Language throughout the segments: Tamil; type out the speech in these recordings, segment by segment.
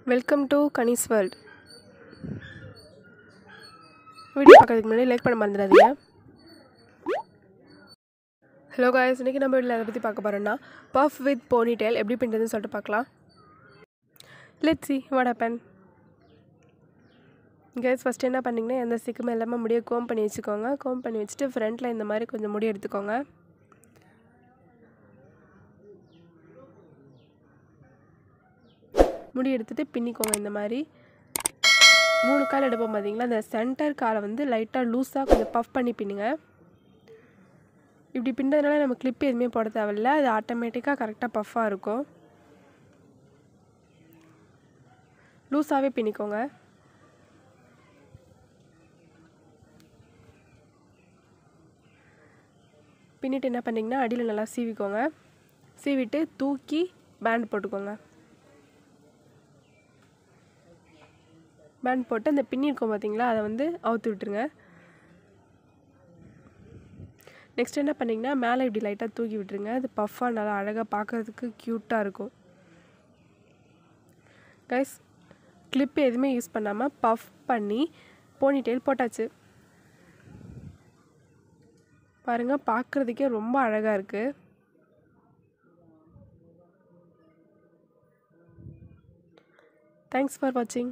welcome to Kani's world video பார்க்கறதுக்கு முன்னாடி லைக் பண்ண மறந்துடாதீங்க ஹலோ காய்ஸ் இன்றைக்கி நம்ம வீட்டில் அதை பற்றி பார்க்க போகிறோன்னா பஃப் வித் போனி டெயில் எப்படி பின்றதுன்னு சொல்லிட்டு பார்க்கலாம் let see what happen guys first என்ன பண்ணிங்கன்னா எந்த சிக்குமே இல்லாமல் முடியை கோம் பண்ணி வச்சுக்கோங்க கோம் பண்ணி வச்சுட்டு ஃப்ரண்ட்டில் இந்த மாதிரி கொஞ்சம் முடி எடுத்துக்கோங்க முடி எடுத்துகிட்டு பின்னிக்கோங்க இந்த மாதிரி மூணு கால் எடுப்போம் பார்த்தீங்களா அந்த சென்டர் காலை வந்து லைட்டாக லூஸாக கொஞ்சம் பஃப் பண்ணி பின்னுங்க இப்படி பின்னதுனால நம்ம கிளிப் எதுவுமே போட தேவையில்ல அது ஆட்டோமேட்டிக்காக கரெக்டாக பஃப்பாக இருக்கும் லூஸாகவே பின்னிக்கோங்க பின்னிட்டு என்ன பண்ணிங்கன்னா அடியில் நல்லா சீவிக்கோங்க சீவிட்டு தூக்கி பேண்ட் போட்டுக்கோங்க பேண்ட் போட்டு அந்த பின்னி இருக்கும் பார்த்தீங்களா அதை வந்து அவுத்து விட்டுருங்க நெக்ஸ்ட் என்ன பண்ணிங்கன்னா மேலே இப்படி லைட்டாக தூக்கி விட்டுருங்க அது பஃப்பாக நல்லா அழகாக பார்க்குறதுக்கு க்யூட்டாக இருக்கும் கைஸ் கிளிப் எதுவுமே யூஸ் பண்ணாமல் பஃப் பண்ணி போனி டெயில் போட்டாச்சு பாருங்கள் பார்க்குறதுக்கே ரொம்ப அழகாக இருக்குது தேங்க்ஸ் ஃபார் வாட்சிங்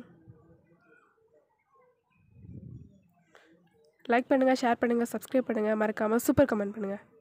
லைக் பண்ணுங்கள் ஷேர் பண்ணுங்கள் சப்ஸ்கிரைப் பண்ணுங்கள் மறக்காமல் சூப்பர் கமெண்ட் பண்ணுங்கள்